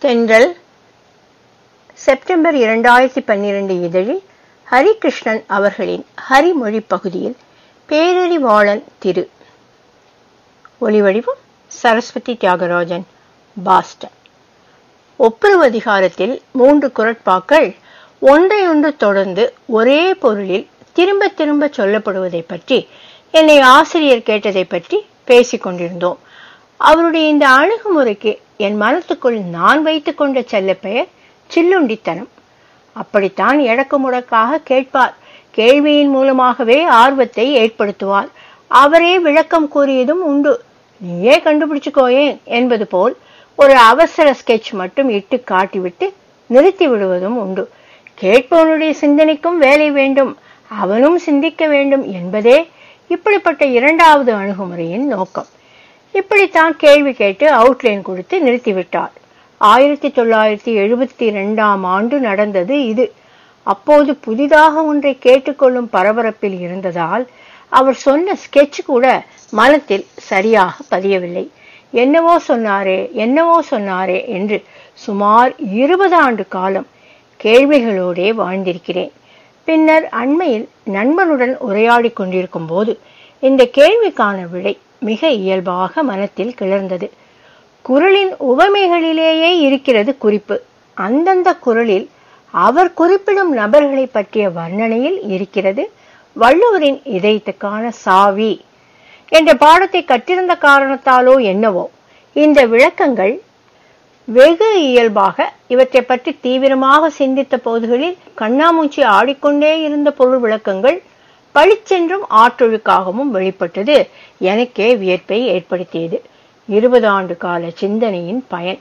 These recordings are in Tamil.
தென்றல் செப்டம்பர் இரண்டாயிரத்தி பன்னிரண்டு இதழில் ஹரிகிருஷ்ணன் அவர்களின் ஹரிமொழி பகுதியில் பேரறிவாளன் திரு ஒலிவடிவம் சரஸ்வதி தியாகராஜன் பாஸ்டன் ஒப்புரவு அதிகாரத்தில் மூன்று குரட்பாக்கள் ஒன்றையொன்று தொடர்ந்து ஒரே பொருளில் திரும்ப திரும்ப சொல்லப்படுவதை பற்றி என்னை ஆசிரியர் கேட்டதை பற்றி பேசிக் கொண்டிருந்தோம் அவருடைய இந்த அணுகுமுறைக்கு என் மனத்துக்குள் நான் வைத்துக் கொண்ட செல்ல பெயர் சில்லுண்டித்தனம் அப்படித்தான் எடக்கு முடக்காக கேட்பார் கேள்வியின் மூலமாகவே ஆர்வத்தை ஏற்படுத்துவார் அவரே விளக்கம் கூறியதும் உண்டு நீயே கண்டுபிடிச்சுக்கோயேன் என்பது போல் ஒரு அவசர ஸ்கெட்ச் மட்டும் இட்டு காட்டிவிட்டு நிறுத்தி விடுவதும் உண்டு கேட்பவனுடைய சிந்தனைக்கும் வேலை வேண்டும் அவனும் சிந்திக்க வேண்டும் என்பதே இப்படிப்பட்ட இரண்டாவது அணுகுமுறையின் நோக்கம் இப்படித்தான் கேள்வி கேட்டு அவுட்லைன் கொடுத்து நிறுத்திவிட்டார் ஆயிரத்தி தொள்ளாயிரத்தி எழுபத்தி இரண்டாம் ஆண்டு நடந்தது இது அப்போது புதிதாக ஒன்றை கேட்டுக்கொள்ளும் பரபரப்பில் இருந்ததால் அவர் சொன்ன ஸ்கெட்ச் கூட மனத்தில் சரியாக பதியவில்லை என்னவோ சொன்னாரே என்னவோ சொன்னாரே என்று சுமார் இருபது ஆண்டு காலம் கேள்விகளோடே வாழ்ந்திருக்கிறேன் பின்னர் அண்மையில் நண்பனுடன் உரையாடிக் கொண்டிருக்கும் போது இந்த கேள்விக்கான விடை மிக இயல்பாக மனத்தில் கிளர்ந்தது குரலின் உவமைகளிலேயே இருக்கிறது குறிப்பு அந்தந்த குரலில் அவர் குறிப்பிடும் நபர்களை பற்றிய வர்ணனையில் இருக்கிறது வள்ளுவரின் இதயத்துக்கான சாவி என்ற பாடத்தை கற்றிருந்த காரணத்தாலோ என்னவோ இந்த விளக்கங்கள் வெகு இயல்பாக இவற்றை பற்றி தீவிரமாக சிந்தித்த போதுகளில் கண்ணாமூச்சி ஆடிக்கொண்டே இருந்த பொருள் விளக்கங்கள் பளிச்சென்றும் ஆற்றொழுக்காகவும் வெளிப்பட்டது எனக்கே வியப்பை ஏற்படுத்தியது இருபது ஆண்டு கால சிந்தனையின் பயன்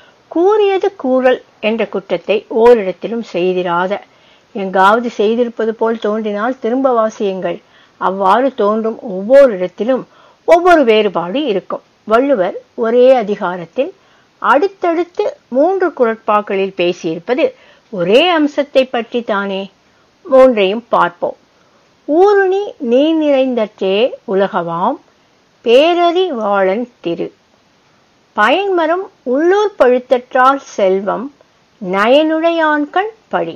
கூறியது கூறல் என்ற குற்றத்தை ஓரிடத்திலும் செய்திராத எங்காவது செய்திருப்பது போல் தோன்றினால் திரும்ப வாசியுங்கள் அவ்வாறு தோன்றும் ஒவ்வொரு இடத்திலும் ஒவ்வொரு வேறுபாடு இருக்கும் வள்ளுவர் ஒரே அதிகாரத்தில் அடுத்தடுத்து மூன்று குரட்பாக்களில் பேசியிருப்பது ஒரே அம்சத்தை பற்றி தானே மூன்றையும் பார்ப்போம் ஊருணி நீர் நிறைந்தற்றே உலகவாம் பேரறி வாழன் திரு பயன்மரம் உள்ளூர் பழுத்தற்றால் செல்வம் நயனுடையான்கண் படி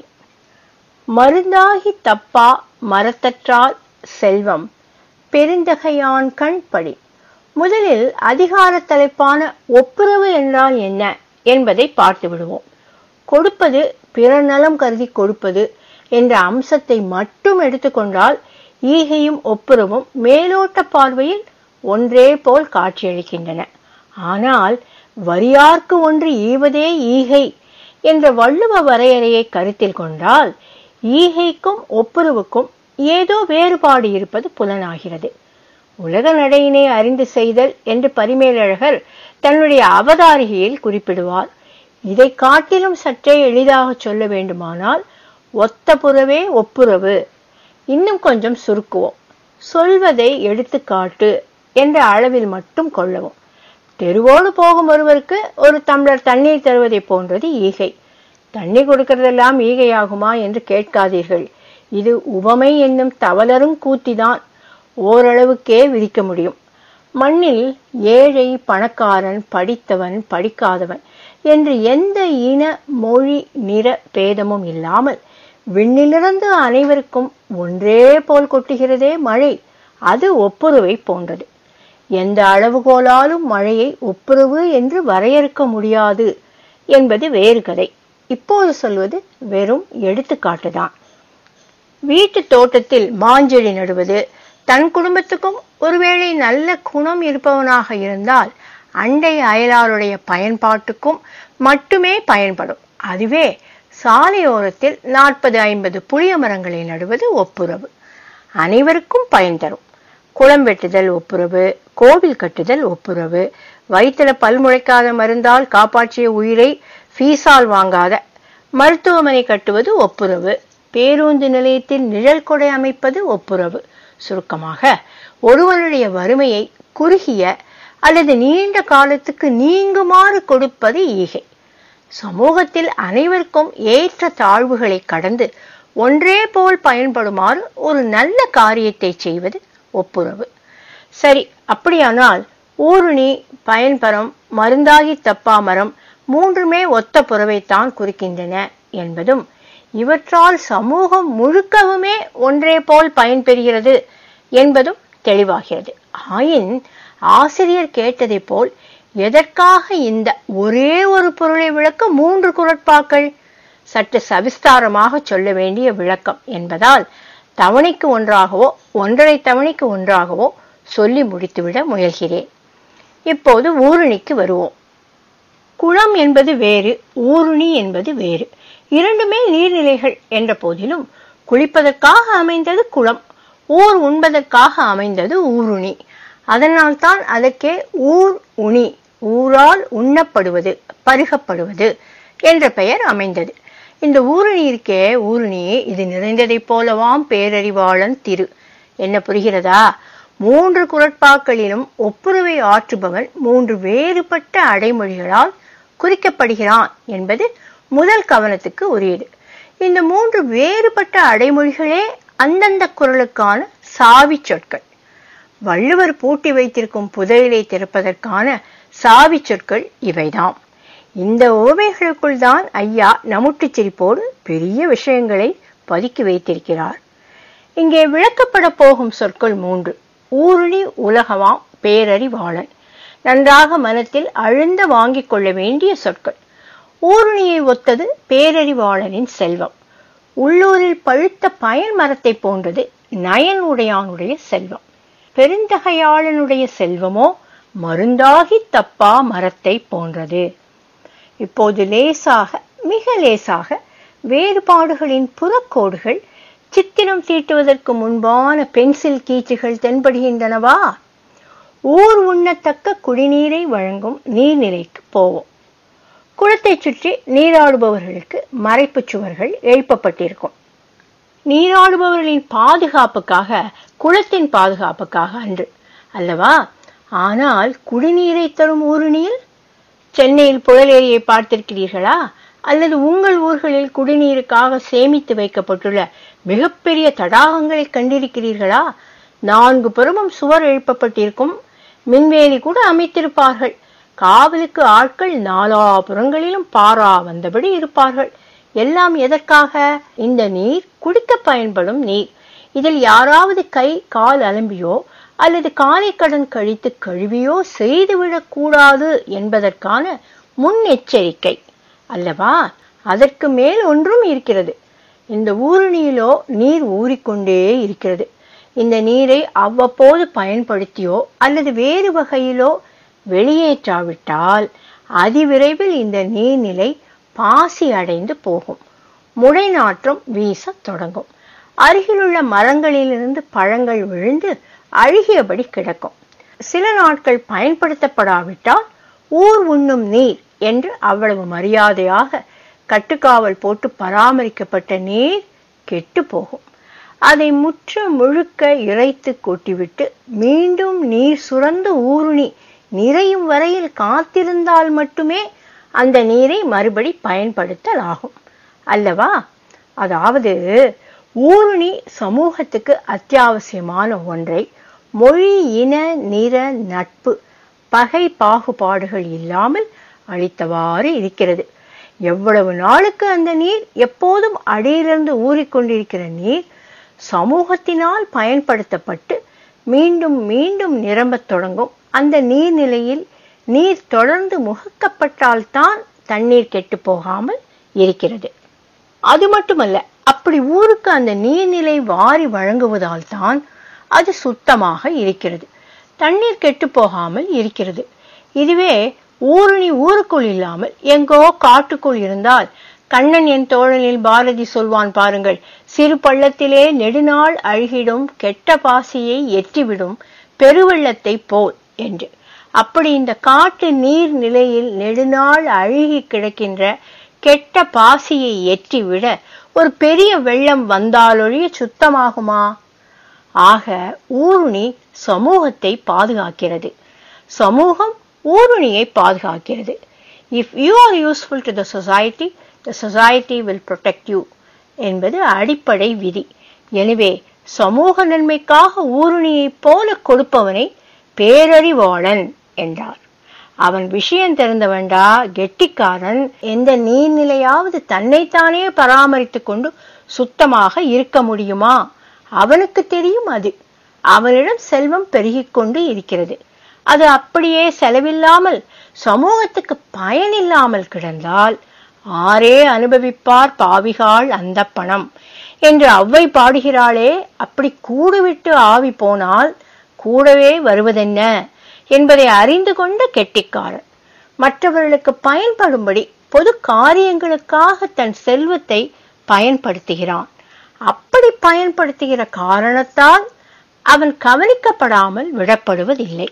மருந்தாகி தப்பா மரத்தற்றால் செல்வம் பெருந்தகையான்கண் படி முதலில் அதிகார தலைப்பான ஒப்புரவு என்றால் என்ன என்பதை பார்த்து விடுவோம் கொடுப்பது பிற நலம் கருதி கொடுப்பது என்ற அம்சத்தை மட்டும் எடுத்துக்கொண்டால் ஈகையும் ஒப்புரவும் மேலோட்ட பார்வையில் ஒன்றே போல் காட்சியளிக்கின்றன ஆனால் வரியார்க்கு ஒன்று ஈவதே ஈகை என்ற வள்ளுவ வரையறையை கருத்தில் கொண்டால் ஈகைக்கும் ஒப்புரவுக்கும் ஏதோ வேறுபாடு இருப்பது புலனாகிறது உலக நடையினை அறிந்து செய்தல் என்று பரிமேலழகர் தன்னுடைய அவதாரிகையில் குறிப்பிடுவார் இதை காட்டிலும் சற்றே எளிதாக சொல்ல வேண்டுமானால் ஒத்த புறவே ஒப்புரவு இன்னும் கொஞ்சம் சுருக்குவோம் சொல்வதை எடுத்துக்காட்டு என்ற அளவில் மட்டும் கொள்ளவும் தெருவோடு போகும் ஒருவருக்கு ஒரு டம்ளர் தண்ணீர் தருவதை போன்றது ஈகை தண்ணி கொடுக்கறதெல்லாம் ஈகையாகுமா என்று கேட்காதீர்கள் இது உவமை என்னும் தவலரும் கூத்திதான் ஓரளவுக்கே விதிக்க முடியும் மண்ணில் ஏழை பணக்காரன் படித்தவன் படிக்காதவன் என்று எந்த இன மொழி நிற பேதமும் இல்லாமல் விண்ணிலிருந்து அனைவருக்கும் ஒன்றே போல் கொட்டுகிறதே மழை அது ஒப்புரவை போன்றது எந்த அளவுகோலாலும் மழையை ஒப்புரவு என்று வரையறுக்க முடியாது என்பது வேறு கதை இப்போது சொல்வது வெறும் எடுத்துக்காட்டுதான் வீட்டு தோட்டத்தில் மாஞ்செடி நடுவது தன் குடும்பத்துக்கும் ஒருவேளை நல்ல குணம் இருப்பவனாக இருந்தால் அண்டை அயலாருடைய பயன்பாட்டுக்கும் மட்டுமே பயன்படும் அதுவே சாலையோரத்தில் நாற்பது ஐம்பது புளிய மரங்களை நடுவது ஒப்புரவு அனைவருக்கும் பயன் தரும் குளம் வெட்டுதல் ஒப்புரவு கோவில் கட்டுதல் ஒப்புரவு வயிற்றுல பல் முளைக்காத மருந்தால் காப்பாற்றிய உயிரை ஃபீஸால் வாங்காத மருத்துவமனை கட்டுவது ஒப்புரவு பேருந்து நிலையத்தில் நிழல் கொடை அமைப்பது ஒப்புரவு சுருக்கமாக ஒருவனுடைய வறுமையை குறுகிய அல்லது நீண்ட காலத்துக்கு நீங்குமாறு கொடுப்பது ஈகை சமூகத்தில் அனைவருக்கும் ஏற்ற தாழ்வுகளை கடந்து ஒன்றே போல் பயன்படுமாறு ஒரு நல்ல காரியத்தை செய்வது ஒப்புரவு சரி அப்படியானால் ஊருணி பயன்பரம் மருந்தாகி தப்பா மரம் மூன்றுமே ஒத்த புறவைத்தான் குறிக்கின்றன என்பதும் இவற்றால் சமூகம் முழுக்கவுமே ஒன்றே போல் பயன்பெறுகிறது என்பதும் தெளிவாகிறது ஆயின் ஆசிரியர் கேட்டதைப் போல் எதற்காக இந்த ஒரே ஒரு பொருளை விளக்க மூன்று குரட்பாக்கள் சற்று சவிஸ்தாரமாக சொல்ல வேண்டிய விளக்கம் என்பதால் தவணைக்கு ஒன்றாகவோ ஒன்றரை தவணைக்கு ஒன்றாகவோ சொல்லி முடித்துவிட முயல்கிறேன் இப்போது ஊருணிக்கு வருவோம் குளம் என்பது வேறு ஊருணி என்பது வேறு இரண்டுமே நீர்நிலைகள் என்ற போதிலும் குளிப்பதற்காக அமைந்தது குளம் ஊர் உண்பதற்காக அமைந்தது ஊருணி அதனால்தான் அதற்கே ஊர் உணி ஊரால் உண்ணப்படுவது பருகப்படுவது என்ற பெயர் அமைந்தது இந்த ஊருணி இருக்கே ஊருணியே இது நிறைந்ததைப் போலவாம் பேரறிவாளன் திரு என்ன புரிகிறதா மூன்று குரட்பாக்களிலும் ஒப்புரவை ஆற்றுபவன் மூன்று வேறுபட்ட அடைமொழிகளால் குறிக்கப்படுகிறான் என்பது முதல் கவனத்துக்கு உரியது இந்த மூன்று வேறுபட்ட அடைமொழிகளே அந்தந்த குரலுக்கான சாவி சொற்கள் வள்ளுவர் பூட்டி வைத்திருக்கும் புதையலை திறப்பதற்கான சாவி சொற்கள் இவைதாம் இந்த ஓமைகளுக்குள் தான் ஐயா நமுட்டுச் சிரிப்போடு பெரிய விஷயங்களை பதுக்கி வைத்திருக்கிறார் இங்கே விளக்கப்பட போகும் சொற்கள் மூன்று ஊருணி உலகமாம் பேரறிவாளன் நன்றாக மனத்தில் அழுந்த வாங்கிக் கொள்ள வேண்டிய சொற்கள் ஊருணியை ஒத்தது பேரறிவாளனின் செல்வம் உள்ளூரில் பழுத்த பயன் மரத்தை போன்றது நயன் உடையானுடைய செல்வம் பெருந்தகையாளனுடைய செல்வமோ மருந்தாகி தப்பா மரத்தை போன்றது இப்போது லேசாக மிக லேசாக வேறுபாடுகளின் புறக்கோடுகள் சித்திரம் தீட்டுவதற்கு முன்பான பென்சில் கீச்சுகள் தென்படுகின்றனவா ஊர் உண்ணத்தக்க குடிநீரை வழங்கும் நீர்நிலைக்கு போவோம் குளத்தை சுற்றி நீராடுபவர்களுக்கு மறைப்புச் சுவர்கள் எழுப்பப்பட்டிருக்கும் நீராடுபவர்களின் பாதுகாப்புக்காக குளத்தின் பாதுகாப்புக்காக அன்று அல்லவா ஆனால் குடிநீரை தரும் ஊருணியில் சென்னையில் புழலேரியை பார்த்திருக்கிறீர்களா அல்லது உங்கள் ஊர்களில் குடிநீருக்காக சேமித்து வைக்கப்பட்டுள்ள மிகப்பெரிய தடாகங்களை கண்டிருக்கிறீர்களா நான்கு புறமும் சுவர் எழுப்பப்பட்டிருக்கும் மின்வேலி கூட அமைத்திருப்பார்கள் காவலுக்கு ஆட்கள் நாலாபுறங்களிலும் பாரா வந்தபடி இருப்பார்கள் எல்லாம் எதற்காக இந்த நீர் குடிக்க பயன்படும் நீர் இதில் யாராவது கை கால் அலம்பியோ அல்லது காலை கடன் கழித்து கழுவியோ செய்துவிடக் கூடாது என்பதற்கான முன்னெச்சரிக்கை அல்லவா அதற்கு மேல் ஒன்றும் இருக்கிறது இந்த ஊருணியிலோ நீர் ஊறிக்கொண்டே இருக்கிறது இந்த நீரை அவ்வப்போது பயன்படுத்தியோ அல்லது வேறு வகையிலோ வெளியேற்றாவிட்டால் அதிவிரைவில் இந்த நீர்நிலை பாசி அடைந்து போகும் முளை நாற்றம் வீசத் தொடங்கும் அருகிலுள்ள மரங்களிலிருந்து பழங்கள் விழுந்து அழுகியபடி கிடக்கும் சில நாட்கள் பயன்படுத்தப்படாவிட்டால் ஊர் உண்ணும் நீர் என்று அவ்வளவு மரியாதையாக கட்டுக்காவல் போட்டு பராமரிக்கப்பட்ட நீர் கெட்டு போகும் அதை முற்ற முழுக்க இறைத்து கொட்டிவிட்டு மீண்டும் நீர் சுரந்த ஊருணி நிறையும் வரையில் காத்திருந்தால் மட்டுமே அந்த நீரை மறுபடி பயன்படுத்தலாகும் அல்லவா அதாவது ஊருணி சமூகத்துக்கு அத்தியாவசியமான ஒன்றை மொழி இன நிற நட்பு பகை பாகுபாடுகள் இல்லாமல் அளித்தவாறு இருக்கிறது எவ்வளவு நாளுக்கு அந்த நீர் எப்போதும் அடியிலிருந்து ஊறிக்கொண்டிருக்கிற நீர் சமூகத்தினால் பயன்படுத்தப்பட்டு மீண்டும் மீண்டும் நிரம்பத் தொடங்கும் அந்த நீர்நிலையில் நீர் தொடர்ந்து முகக்கப்பட்டால்தான் தண்ணீர் கெட்டு போகாமல் இருக்கிறது அது மட்டுமல்ல அப்படி ஊருக்கு அந்த நீர்நிலை வாரி வழங்குவதால் தான் அது சுத்தமாக இருக்கிறது தண்ணீர் கெட்டு போகாமல் இருக்கிறது இதுவே ஊருணி ஊருக்குள் இல்லாமல் எங்கோ காட்டுக்குள் இருந்தால் கண்ணன் என் தோழனில் பாரதி சொல்வான் பாருங்கள் சிறு பள்ளத்திலே நெடுநாள் அழுகிடும் கெட்ட பாசியை எட்டிவிடும் பெருவெள்ளத்தை போல் என்று அப்படி இந்த காட்டு நீர் நிலையில் நெடுநாள் அழுகி கிடக்கின்ற கெட்ட பாசியை எட்டிவிட ஒரு பெரிய வெள்ளம் வந்தாலொழிய சுத்தமாகுமா ஆக ஊருணி சமூகத்தை பாதுகாக்கிறது சமூகம் ஊருணியை பாதுகாக்கிறது if you are useful to the society the society will protect you என்பது அடிப்படை விதி எனவே சமூக நன்மைக்காக ஊருணியைப் போல கொடுப்பவனை பேரறிவாளன் என்றார் அவன் விஷயம் தெரிந்தவன்டா கெட்டிக்காரன் எந்த நீர்நிலையாவது தன்னைத்தானே பராமரித்துக் கொண்டு சுத்தமாக இருக்க முடியுமா அவனுக்கு தெரியும் அது அவனிடம் செல்வம் பெருகிக் கொண்டு இருக்கிறது அது அப்படியே செலவில்லாமல் சமூகத்துக்கு பயனில்லாமல் கிடந்தால் ஆரே அனுபவிப்பார் பாவிகாள் அந்த பணம் என்று அவ்வை பாடுகிறாளே அப்படி கூடுவிட்டு ஆவி போனால் கூடவே வருவதென்ன என்பதை அறிந்து கொண்ட கெட்டிக்காரன் மற்றவர்களுக்கு பயன்படும்படி பொது காரியங்களுக்காக தன் செல்வத்தை பயன்படுத்துகிறான் அப்படி பயன்படுத்துகிற காரணத்தால் அவன் கவனிக்கப்படாமல் விடப்படுவதில்லை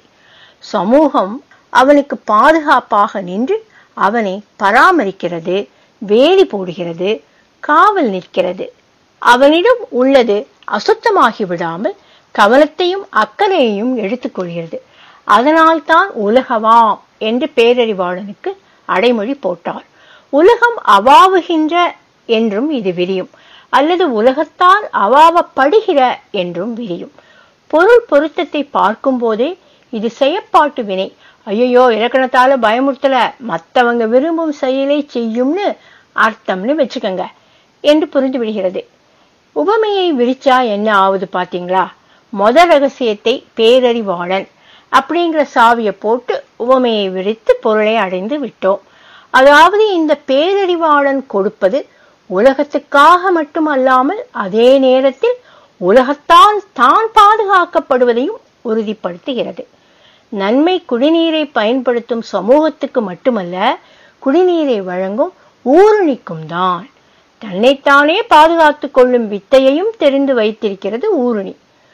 சமூகம் அவனுக்கு பாதுகாப்பாக நின்று அவனை பராமரிக்கிறது வேலி போடுகிறது காவல் நிற்கிறது அவனிடம் உள்ளது அசுத்தமாகி விடாமல் கவனத்தையும் அக்கறையையும் எடுத்துக்கொள்கிறது அதனால்தான் உலகவாம் என்று பேரறிவாளனுக்கு அடைமொழி போட்டார் உலகம் அவாவுகின்ற என்றும் இது விரியும் அல்லது உலகத்தால் அவாவப்படுகிற என்றும் விரியும் பொருள் பொருத்தத்தை பார்க்கும் போதே இது செயற்பாட்டு வினை ஐயோ இலக்கணத்தால பயமுறுத்தல மத்தவங்க விரும்பும் செயலை செய்யும்னு அர்த்தம்னு வச்சுக்கோங்க என்று புரிந்து விடுகிறது உபமையை விரிச்சா என்ன ஆகுது பாத்தீங்களா மொத ரகசியத்தை பேரறிவாளன் அப்படிங்கிற சாவியை போட்டு உவமையை விரித்து பொருளை அடைந்து விட்டோம் அதாவது இந்த பேரறிவாளன் கொடுப்பது உலகத்துக்காக மட்டுமல்லாமல் அதே நேரத்தில் உலகத்தால் தான் பாதுகாக்கப்படுவதையும் உறுதிப்படுத்துகிறது நன்மை குடிநீரை பயன்படுத்தும் சமூகத்துக்கு மட்டுமல்ல குடிநீரை வழங்கும் ஊருணிக்கும் தான் தன்னைத்தானே பாதுகாத்துக் கொள்ளும் வித்தையையும் தெரிந்து வைத்திருக்கிறது ஊருணி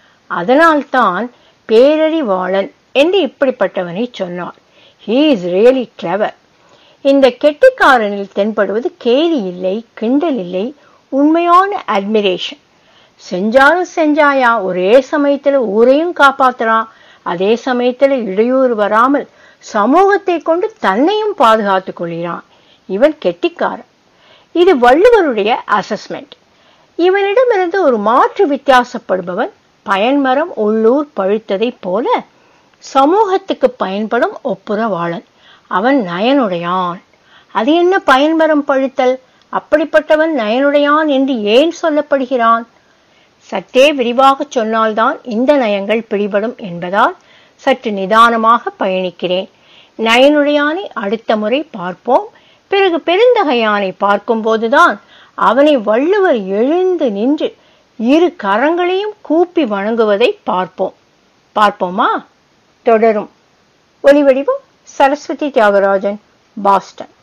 அதனால்தான் பேரறிவாளன் என்று இப்படிப்பட்டவனை சொன்னார் ஹீ இஸ் ரியலி கிளவர் இந்த கெட்டிக்காரனில் தென்படுவது கேலி இல்லை கிண்டல் இல்லை உண்மையான அட்மிரேஷன் செஞ்சாலும் செஞ்சாயா ஒரே சமயத்துல ஊரையும் காப்பாத்துறான் அதே சமயத்துல இடையூறு வராமல் சமூகத்தை கொண்டு தன்னையும் பாதுகாத்துக் கொள்கிறான் இவன் கெட்டிக்காரன் இது வள்ளுவருடைய அசஸ்மெண்ட் இவனிடமிருந்து ஒரு மாற்று வித்தியாசப்படுபவன் பயன்மரம் உள்ளூர் பழுத்ததைப் போல சமூகத்துக்கு பயன்படும் ஒப்புரவாளன் அவன் நயனுடையான் அது என்ன பயன்மரம் பழுத்தல் அப்படிப்பட்டவன் நயனுடையான் என்று ஏன் சொல்லப்படுகிறான் சற்றே விரிவாக சொன்னால்தான் இந்த நயங்கள் பிடிபடும் என்பதால் சற்று நிதானமாக பயணிக்கிறேன் நயனுடையானை அடுத்த முறை பார்ப்போம் பிறகு பெருந்தகையானை பார்க்கும்போதுதான் அவனை வள்ளுவர் எழுந்து நின்று இரு கரங்களையும் கூப்பி வணங்குவதை பார்ப்போம் பார்ப்போமா தொடரும் ஒலிவடிவம் சரஸ்வதி தியாகராஜன் பாஸ்டன்